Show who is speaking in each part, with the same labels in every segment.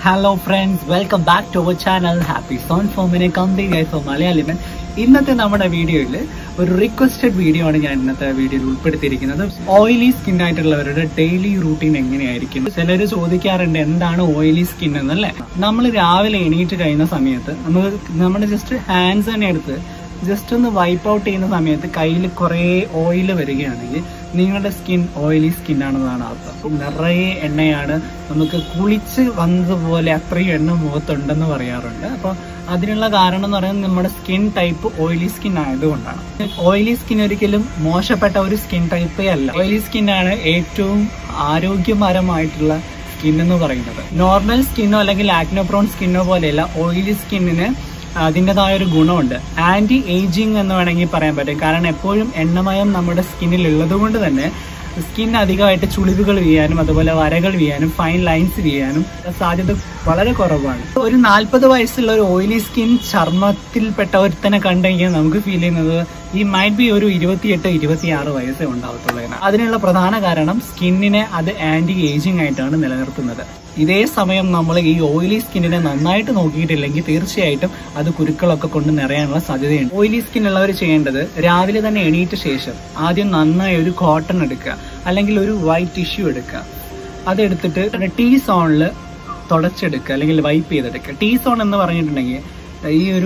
Speaker 1: Hello friends welcome back to our channel happy zone ഫോമിനെ complete ആയി for മലയാളിമൻ ഇന്നത്തെ നമ്മുടെ വീഡിയോയിൽ ഒരു റിക്വസ്റ്റഡ് വീഡിയോ ആണ് ഞാൻ ഇന്നത്തെ വീഡിയോയിൽ ഉൾപ്പെടുത്തിയിരിക്കുന്നത് ഓയിലി സ്കിൻ ആയിട്ടുള്ളവരുടെ ഡെയിലി റൂട്ടീൻ എങ്ങനെയായിരിക്കും ചിലർ ചോദിക്കാറുണ്ട് എന്താണ് ഓയിലി സ്കിൻ എന്നല്ലേ നമ്മൾ രാവിലെ എണീറ്റ് കഴിയുന്ന സമയത്ത് നമ്മൾ നമ്മുടെ ജസ്റ്റ് ഹാൻഡ്സ് തന്നെ എടുത്ത് ജസ്റ്റ് ഒന്ന് വൈപ്പ് ഔട്ട് ചെയ്യുന്ന സമയത്ത് കയ്യിൽ കുറേ ഓയിൽ വരികയാണെങ്കിൽ നിങ്ങളുടെ സ്കിൻ ഓയിലി സ്കിൻ ആണെന്നാണ് അർത്ഥം നിറയെ എണ്ണയാണ് നമുക്ക് കുളിച്ച് വന്നതുപോലെ അത്രയും എണ്ണ മുഖത്തുണ്ടെന്ന് പറയാറുണ്ട് അപ്പോൾ അതിനുള്ള കാരണം എന്ന് പറയുന്നത് നമ്മുടെ സ്കിൻ ടൈപ്പ് ഓയിലി സ്കിൻ ആയതുകൊണ്ടാണ് ഓയിലി സ്കിൻ ഒരിക്കലും മോശപ്പെട്ട ഒരു സ്കിൻ ടൈപ്പേ അല്ല ഓയിലി സ്കിൻ ആണ് ഏറ്റവും ആരോഗ്യപരമായിട്ടുള്ള സ്കിൻ എന്ന് പറയുന്നത് നോർമൽ സ്കിന്നോ അല്ലെങ്കിൽ ആക്നോപ്രോൺ സ്കിന്നോ പോലെയല്ല ഓയിലി സ്കിന്നിന് അതിൻ്റെതായ ഒരു ഗുണമുണ്ട് ആന്റി ഏജിങ് എന്ന് വേണമെങ്കിൽ പറയാൻ പറ്റും കാരണം എപ്പോഴും എണ്ണമയം നമ്മുടെ സ്കിന്നിൽ ഉള്ളത് കൊണ്ട് തന്നെ സ്കിൻ അധികമായിട്ട് ചുളിവുകൾ വീഴാനും അതുപോലെ വരകൾ വീഴാനും ഫൈൻ ലൈൻസ് വീഴാനും സാധ്യത വളരെ കുറവാണ് ഒരു നാൽപ്പത് വയസ്സുള്ള ഒരു ഓയിലി സ്കിൻ ചർമ്മത്തിൽപ്പെട്ട ഒരുത്തനെ കണ്ടു കഴിഞ്ഞാൽ നമുക്ക് ഫീൽ ചെയ്യുന്നത് ഈ മൈറ്റ് ബി ഒരു ഇരുപത്തിയെട്ട് ഇരുപത്തിയാറ് വയസ്സേ ഉണ്ടാവത്തുള്ളൂ എന്ന്. അതിനുള്ള പ്രധാന കാരണം സ്കിന്നിനെ അത് ആന്റി ഏജിങ് ആയിട്ടാണ് നിലനിർത്തുന്നത് ഇതേ സമയം നമ്മൾ ഈ ഓയിലി സ്കിന്നിനെ നന്നായിട്ട് നോക്കിയിട്ടില്ലെങ്കിൽ തീർച്ചയായിട്ടും അത് കുരുക്കളൊക്കെ കൊണ്ട് നിറയാനുള്ള സാധ്യതയുണ്ട് ഓയിലി സ്കിൻ ഉള്ളവർ ചെയ്യേണ്ടത് രാവിലെ തന്നെ എണീറ്റ ശേഷം ആദ്യം നന്നായി ഒരു കോട്ടൺ എടുക്കുക അല്ലെങ്കിൽ ഒരു വൈറ്റ് ടിഷ്യൂ എടുക്കുക അതെടുത്തിട്ട് ടീ സോണിൽ തുടച്ചെടുക്കുക അല്ലെങ്കിൽ വൈപ്പ് ചെയ്തെടുക്കുക ടീ സോൺ എന്ന് പറഞ്ഞിട്ടുണ്ടെങ്കിൽ ഈ ഒരു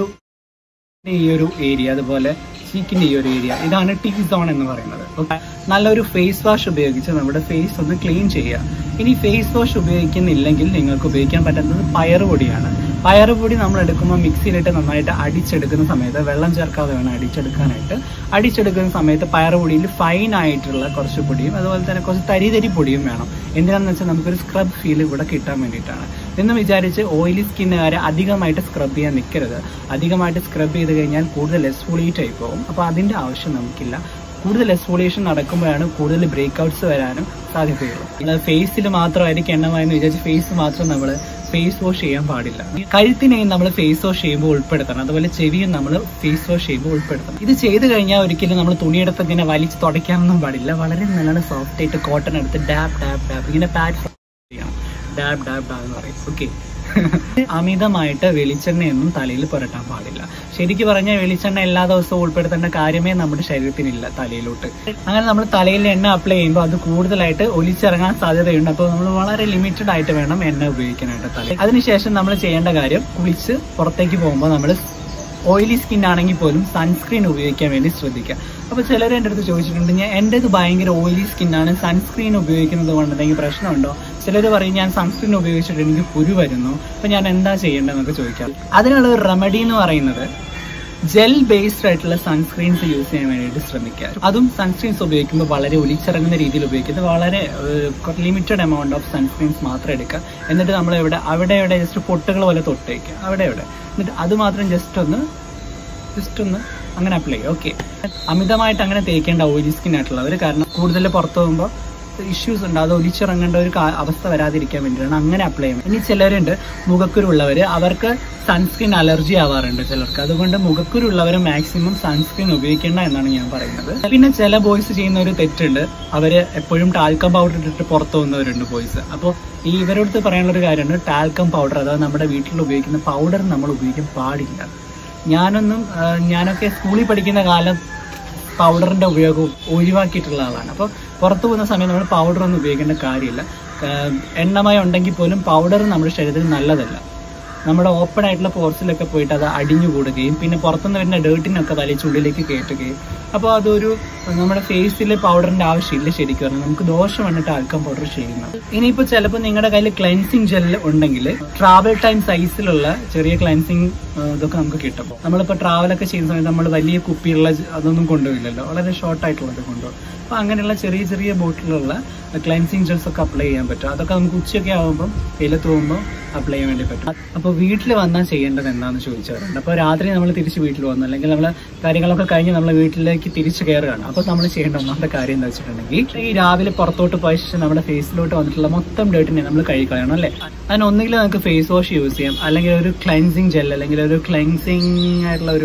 Speaker 1: ഈ ഒരു ഏരിയ അതുപോലെ ചീക്കിന്റെ ഈ ഒരു ഏരിയ ഇതാണ് ടീ സോൺ എന്ന് പറയുന്നത് ഓക്കെ നല്ലൊരു ഫേസ് വാഷ് ഉപയോഗിച്ച് നമ്മുടെ ഫേസ് ഒന്ന് ക്ലീൻ ചെയ്യുക ഇനി ഫേസ് വാഷ് ഉപയോഗിക്കുന്നില്ലെങ്കിൽ നിങ്ങൾക്ക് ഉപയോഗിക്കാൻ പറ്റുന്നത് പയറുപൊടിയാണ് പയറുപൊടി നമ്മൾ എടുക്കുമ്പോൾ മിക്സിയിലിട്ട് നന്നായിട്ട് അടിച്ചെടുക്കുന്ന സമയത്ത് വെള്ളം ചേർക്കാതെ വേണം അടിച്ചെടുക്കാനായിട്ട് അടിച്ചെടുക്കുന്ന സമയത്ത് പയറുപൊടിയിൽ ഫൈൻ ആയിട്ടുള്ള കുറച്ച് പൊടിയും അതുപോലെ തന്നെ കുറച്ച് തരി തരി പൊടിയും വേണം എന്തിനാണെന്ന് വെച്ചാൽ നമുക്കൊരു സ്ക്രബ് ഫീൽ ഇവിടെ കിട്ടാൻ വേണ്ടിയിട്ടാണ് എന്ന് വിചാരിച്ച് ഓയിലി സ്കിന്നുകാരെ അധികമായിട്ട് സ്ക്രബ് ചെയ്യാൻ നിൽക്കരുത് അധികമായിട്ട് സ്ക്രബ് ചെയ്ത് കഴിഞ്ഞാൽ കൂടുതൽ എക്സ്ഫോളിയേറ്റ് ആയി പോകും അപ്പോൾ അതിൻ്റെ ആവശ്യം നമുക്കില്ല കൂടുതൽ എക്സ്ഫോളിയേഷൻ നടക്കുമ്പോഴാണ് കൂടുതൽ ബ്രേക്ക് ഔട്ട്സ് വരാനും സാധ്യതയുള്ളൂ നമ്മൾ ഫേസിൽ മാത്രമായിരിക്കും എണ്ണമായെന്ന് വിചാരിച്ച് ഫേസ് മാത്രം നമ്മൾ ഫേസ് വാഷ് ചെയ്യാൻ പാടില്ല കഴുത്തിനെയും നമ്മൾ ഫേസ് വാഷ് ചെയ്യുമ്പോൾ ഉൾപ്പെടുത്തണം അതുപോലെ ചെവിയും നമ്മൾ ഫേസ് വാഷ് ചെയ്യുമ്പോൾ ഉൾപ്പെടുത്തണം ഇത് ചെയ്ത് കഴിഞ്ഞാൽ ഒരിക്കലും നമ്മൾ തുണിയെടുത്ത് ഇങ്ങനെ വലിച്ച് തുടയ്ക്കാനൊന്നും പാടില്ല വളരെ നല്ലോണം സോഫ്റ്റ് ആയിട്ട് കോട്ടൺ എടുത്ത് ഡാബ് ഡാബ് ഡാബ് ഇങ്ങനെ പാഡ് ചെയ്യണം ഡാബ് ഡാബ് ഡാബ് എന്ന് പറയും ഓക്കെ അമിതമായിട്ട് വെളിച്ചെണ്ണയൊന്നും തലയിൽ പുരട്ടാൻ പാടില്ല ശരിക്കും പറഞ്ഞാൽ വെളിച്ചെണ്ണ എല്ലാ ദിവസവും ഉൾപ്പെടുത്തേണ്ട കാര്യമേ നമ്മുടെ ശരീരത്തിനില്ല തലയിലോട്ട് അങ്ങനെ നമ്മൾ തലയിൽ എണ്ണ അപ്ലൈ ചെയ്യുമ്പോൾ അത് കൂടുതലായിട്ട് ഒലിച്ചിറങ്ങാൻ സാധ്യതയുണ്ട് അപ്പോൾ നമ്മൾ വളരെ ലിമിറ്റഡ് ആയിട്ട് വേണം എണ്ണ ഉപയോഗിക്കാനായിട്ട് തല അതിനുശേഷം നമ്മൾ ചെയ്യേണ്ട കാര്യം കുളിച്ച് പുറത്തേക്ക് പോകുമ്പോൾ നമ്മൾ ഓയിലി സ്കിൻ ആണെങ്കിൽ പോലും സൺസ്ക്രീൻ ഉപയോഗിക്കാൻ വേണ്ടി ശ്രദ്ധിക്കുക അപ്പോൾ ചിലർ എൻ്റെ അടുത്ത് ചോദിച്ചിട്ടുണ്ട് ഞാൻ എൻ്റെത് ഭയങ്കര ഓയിലി സ്കിന്നാണ് സൺസ്ക്രീൻ ഉപയോഗിക്കുന്നത് കൊണ്ട് എന്തെങ്കിലും പ്രശ്നമുണ്ടോ ചിലർ പറയും ഞാൻ സൺസ്ക്രീൻ ഉപയോഗിച്ചിട്ട് എനിക്ക് കുരു വരുന്നു അപ്പോൾ ഞാൻ എന്താ ചെയ്യേണ്ടതെന്നൊക്കെ ചോദിക്കാം അതിനുള്ള ഒരു റെമഡി എന്ന് പറയുന്നത് ജെൽ ബേസ്ഡ് ആയിട്ടുള്ള സൺസ്ക്രീൻസ് യൂസ് ചെയ്യാൻ വേണ്ടിയിട്ട് ശ്രമിക്കുക അതും സൺസ്ക്രീൻസ് ഉപയോഗിക്കുമ്പോൾ വളരെ ഒലിച്ചിറങ്ങുന്ന രീതിയിൽ ഉപയോഗിക്കുന്നത് വളരെ ലിമിറ്റഡ് എമൗണ്ട് ഓഫ് സൺസ്ക്രീൻസ് മാത്രം എടുക്കുക എന്നിട്ട് നമ്മൾ ഇവിടെ അവിടെ ഇവിടെ ജസ്റ്റ് പൊട്ടുകൾ പോലെ തൊട്ടേക്കുക അവിടെ ഇവിടെ എന്നിട്ട് അത് മാത്രം ജസ്റ്റ് ഒന്ന് ജസ്റ്റ് ഒന്ന് അങ്ങനെ അപ്ലൈ ചെയ്യുക ഓക്കെ അമിതമായിട്ട് അങ്ങനെ തേക്കേണ്ട ഓയിലി സ്കിൻ ആയിട്ടുള്ളവർ കാരണം കൂടുതൽ പുറത്ത് പോകുമ്പോൾ ഇഷ്യൂസ് ഉണ്ട് അത് ഒലിച്ചിറങ്ങേണ്ട ഒരു കാ- അവസ്ഥ വരാതിരിക്കാൻ വേണ്ടിയിട്ടാണ് അങ്ങനെ അപ്ലൈ ചെയ്യുന്നത് ഇനി ചിലരുണ്ട് മുഖക്കുരുള്ളവർ അവർക്ക് സൺസ്ക്രീൻ അലർജി ആവാറുണ്ട് ചിലർക്ക് അതുകൊണ്ട് മുഖക്കുരുള്ളവർ മാക്സിമം സൺസ്ക്രീൻ ഉപയോഗിക്കേണ്ട എന്നാണ് ഞാൻ പറയുന്നത് പിന്നെ ചില ബോയ്സ് ചെയ്യുന്ന ഒരു തെറ്റുണ്ട് അവര് എപ്പോഴും ടാൽക്കം പൗഡർ ഇട്ടിട്ട് പുറത്ത് പോകുന്നവരുണ്ട് ബോയ്സ് അപ്പോൾ ഈ ഇവരോടത്ത് പറയാനുള്ള ഒരു കാര്യമുണ്ട് ടാൽക്കം പൗഡർ അതായത് നമ്മുടെ വീട്ടിൽ ഉപയോഗിക്കുന്ന പൗഡർ നമ്മൾ ഉപയോഗിക്കാൻ പാടില്ല ഞാനൊന്നും ആ, ഞാനൊക്കെ സ്കൂളിൽ പഠിക്കുന്ന കാലം പൗഡറിന്റെ ഉപയോഗം ഒഴിവാക്കിയിട്ടുള്ള ആളാണ് അപ്പോൾ പുറത്തു പോകുന്ന സമയം നമ്മൾ പൗഡർ ഒന്നും ഉപയോഗിക്കേണ്ട കാര്യമില്ല ആ, എണ്ണമയം ഉണ്ടെങ്കിൽ പോലും പൗഡർ നമ്മുടെ ശരീരത്തിന് നല്ലതല്ല നമ്മുടെ ഓപ്പൺ ആയിട്ടുള്ള പോർസിലൊക്കെ പോയിട്ട് അത് അടിഞ്ഞു കൂടുകയും പിന്നെ പുറത്തുനിന്ന് വരുന്ന ഡേർട്ടിനൊക്കെ വലിച്ച് ഉള്ളിലേക്ക് കയറ്റുകയും അപ്പോൾ അതൊരു നമ്മുടെ ഫേസിൽ പൗഡറിന്റെ ആവശ്യമില്ല ശരിക്കും പറഞ്ഞാൽ നമുക്ക് ദോഷമാണ് ടാൽക്കം പൗഡർ ചെയ്യുന്നത് ഇനിയിപ്പോൾ ചിലപ്പോൾ നിങ്ങളുടെ കയ്യിൽ ക്ലെൻസിങ് ജെൽ ഉണ്ടെങ്കിൽ ട്രാവൽ ടൈം സൈസിലുള്ള ചെറിയ ക്ലെൻസിങ് ഇതൊക്കെ നമുക്ക് കിട്ടും നമ്മളിപ്പോൾ ട്രാവലൊക്കെ ചെയ്യുന്ന സമയത്ത് നമ്മൾ വലിയ കുപ്പിയുള്ള ജ- അതൊന്നും കൊണ്ടുപോയില്ലല്ലോ വളരെ ഷോർട്ട് ആയിട്ടുള്ളത് കൊണ്ടുപോകും അപ്പോൾ അങ്ങനെയുള്ള ചെറിയ ചെറിയ ബോട്ടിലുള്ള ക്ലെൻസിങ് ജെൽസ് ഒക്കെ അപ്ലൈ ചെയ്യാൻ പറ്റും അതൊക്കെ നമുക്ക് ഉച്ചയൊക്കെ ആകുമ്പോൾ വെയിലത്ത് പോകുമ്പോൾ അപ്ലൈ ചെയ്യാൻ വേണ്ടി പറ്റും അപ്പോൾ വീട്ടിൽ വന്നാൽ ചെയ്യേണ്ടത് എന്താണെന്ന് ചോദിച്ചവരുണ്ട് അപ്പോൾ രാത്രി നമ്മൾ തിരിച്ച് വീട്ടിൽ വന്നു അല്ലെങ്കിൽ നമ്മൾ കാര്യങ്ങളൊക്കെ കഴിഞ്ഞ് നമ്മൾ വീട്ടിലേക്ക് തിരിച്ച് കയറുകയാണ് അപ്പോൾ നമ്മൾ ചെയ്യേണ്ട ഒന്നാമത്തെ കാര്യം എന്താ വെച്ചിട്ടുണ്ടെങ്കിൽ ഈ രാവിലെ പുറത്തോട്ട് പോയ ശേഷം നമ്മുടെ ഫേസിലോട്ട് വന്നിട്ടുള്ള മൊത്തം ഡേട്ടിനെ നമ്മൾ കഴുകളയണം അല്ലേ അതിന് ഒന്നുകിൽ നമുക്ക് ഫേസ് വാഷ് യൂസ് ചെയ്യാം അല്ലെങ്കിൽ ഒരു ക്ലെൻസിങ് ജെൽ അല്ലെങ്കിൽ ഒരു ക്ലെൻസിങ് ആയിട്ടുള്ള ഒരു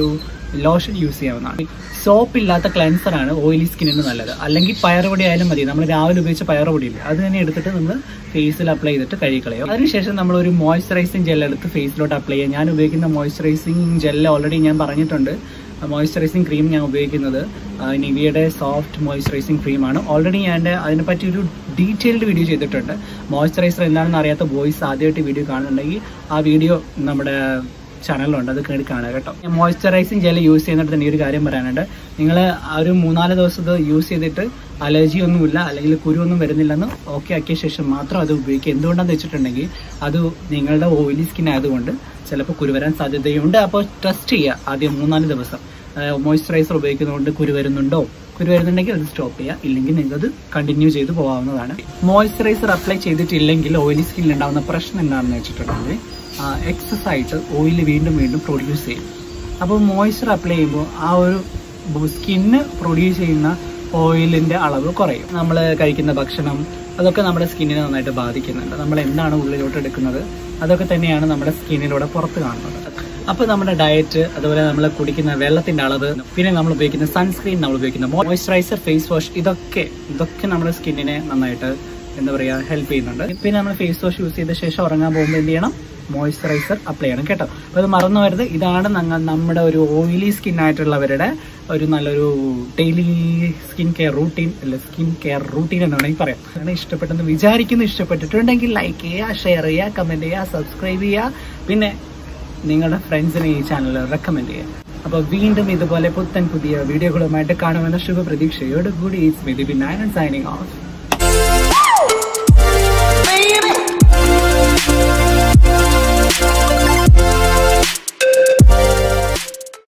Speaker 1: ലോഷൻ യൂസ് ചെയ്യാവുന്നതാണ് സോപ്പ് ഇല്ലാത്ത ക്ലെൻസർ ആണ് ഓയിലി സ്കിന്നിന് നല്ലത് അല്ലെങ്കിൽ പയറുപൊടി ആയാലും മതി നമ്മൾ രാവിലെ ഉപയോഗിച്ച പയറുപൊടി ഇല്ലേ അത് തന്നെ എടുത്തിട്ട് നമ്മൾ ഫേസിൽ അപ്ലൈ ചെയ്തിട്ട് കഴുകിക്കളയും അതിനുശേഷം നമ്മൾ ഒരു മോയ്സ്ചറൈസിങ് ജെൽ എടുത്ത് ഫേസിലോട്ട് അപ്ലൈ ചെയ്യുക ഞാൻ ഉപയോഗിക്കുന്ന മോയ്സ്ചറൈസിങ് ജെൽ ഓൾറെഡി ഞാൻ പറഞ്ഞിട്ടുണ്ട് മോയ്സ്ചറൈസിങ് ക്രീം ഞാൻ ഉപയോഗിക്കുന്നത് നിവിയുടെ സോഫ്റ്റ് മോയ്സ്ചറൈസിങ് ക്രീമാണ് ഓൾറെഡി ഞാൻ അതിനെപ്പറ്റി ഒരു ഡീറ്റെയിൽഡ് വീഡിയോ ചെയ്തിട്ടുണ്ട് മോയ്സ്ചറൈസർ എന്താണെന്ന് അറിയാത്ത ബോയ്സ് ആദ്യമായിട്ട് വീഡിയോ കാണുന്നുണ്ടെങ്കിൽ ആ വീഡിയോ നമ്മുടെ ചാനലിലുണ്ട് അത് കേടി കാണുക കേട്ടോ മോയ്സ്ചറൈസിങ് ജെൽ യൂസ് ചെയ്യുന്നിടത്ത് തന്നെ ഈ ഒരു കാര്യം പറയാനുണ്ട് നിങ്ങൾ ഒരു മൂന്നാല് ദിവസം ഇത് യൂസ് ചെയ്തിട്ട് അലർജി ഒന്നുമില്ല അല്ലെങ്കിൽ കുരുവൊന്നും വരുന്നില്ലെന്ന് ഓക്കെ ആക്കിയ ശേഷം മാത്രം അത് ഉപയോഗിക്കുക എന്തുകൊണ്ടാണെന്ന് വെച്ചിട്ടുണ്ടെങ്കിൽ അത് നിങ്ങളുടെ ഓയിലി സ്കിൻ ആയതുകൊണ്ട് ചിലപ്പോൾ കുരു വരാൻ സാധ്യതയുണ്ട് അപ്പോൾ ടെസ്റ്റ് ചെയ്യുക ആദ്യം മൂന്നാല് ദിവസം മോയ്സ്ചറൈസർ ഉപയോഗിക്കുന്നതുകൊണ്ട് കുരു വരുന്നുണ്ടോ കുരു വരുന്നുണ്ടെങ്കിൽ അത് സ്റ്റോപ്പ് ചെയ്യുക ഇല്ലെങ്കിൽ നിങ്ങൾക്ക് അത് കണ്ടിന്യൂ ചെയ്ത് പോകാവുന്നതാണ് മോയ്സ്ചറൈസർ അപ്ലൈ ചെയ്തിട്ടില്ലെങ്കിൽ ഓയിലി സ്കിന്നിൽ ഉണ്ടാകുന്ന പ്രശ്നം എന്താണെന്ന് വെച്ചിട്ടുണ്ടെങ്കിൽ എക്സസ് ആയിട്ട് ഓയിൽ വീണ്ടും വീണ്ടും പ്രൊഡ്യൂസ് ചെയ്യും അപ്പോൾ മോയ്സ്ചർ അപ്ലൈ ചെയ്യുമ്പോൾ ആ ഒരു സ്കിന്ന് പ്രൊഡ്യൂസ് ചെയ്യുന്ന ഓയിലിൻ്റെ അളവ് കുറയും നമ്മൾ കഴിക്കുന്ന ഭക്ഷണം അതൊക്കെ നമ്മുടെ സ്കിന്നിനെ നന്നായിട്ട് ബാധിക്കുന്നുണ്ട് നമ്മൾ എന്താണ് ഉള്ളിലോട്ട് എടുക്കുന്നത് അതൊക്കെ തന്നെയാണ് നമ്മുടെ സ്കിന്നിലൂടെ പുറത്ത് കാണുന്നത് അപ്പോൾ നമ്മുടെ ഡയറ്റ് അതുപോലെ നമ്മൾ കുടിക്കുന്ന വെള്ളത്തിന്റെ അളവ് പിന്നെ നമ്മൾ ഉപയോഗിക്കുന്ന സൺസ്ക്രീൻ നമ്മൾ ഉപയോഗിക്കുന്ന മോയ്സ്ചറൈസർ ഫേസ് വാഷ് ഇതൊക്കെ ഇതൊക്കെ നമ്മുടെ സ്കിന്നിനെ നന്നായിട്ട് എന്താ പറയുക ഹെൽപ്പ് ചെയ്യുന്നുണ്ട് പിന്നെ നമ്മൾ ഫേസ് വാഷ് യൂസ് ചെയ്ത ശേഷം ഉറങ്ങാൻ പോകുമ്പോൾ എന്ത് ചെയ്യണം മോയ്സ്ചറൈസർ അപ്ലൈ ചെയ്യണം കേട്ടോ അപ്പോൾ അത് മറന്നു വരുത് ഇതാണ് ഞങ്ങൾ നമ്മുടെ ഒരു ഓയിലി സ്കിൻ ആയിട്ടുള്ളവരുടെ ഒരു നല്ലൊരു ഡെയിലി സ്കിൻ കെയർ റൂട്ടീൻ അല്ല സ്കിൻ കെയർ റൂട്ടീൻ എന്ന് വേണമെങ്കിൽ പറയാം അങ്ങനെ ഇഷ്ടപ്പെട്ടെന്ന് വിചാരിക്കുന്നു ഇഷ്ടപ്പെട്ടിട്ടുണ്ടെങ്കിൽ ലൈക്ക് ചെയ്യുക ഷെയർ ചെയ്യുക കമൻറ്റ് ചെയ്യുക സബ്സ്ക്രൈബ് ചെയ്യുക പിന്നെ നിങ്ങളുടെ ഫ്രണ്ട്സിനെ ഈ ചാനൽ റെക്കമെൻഡ് ചെയ്യുക അപ്പോൾ വീണ്ടും ഇതുപോലെ പുത്തൻ പുതിയ വീഡിയോകളുമായിട്ട് കാണുമെന്ന ശുഭപ്രതീക്ഷയോടുകൂടി it's me the B nine signing of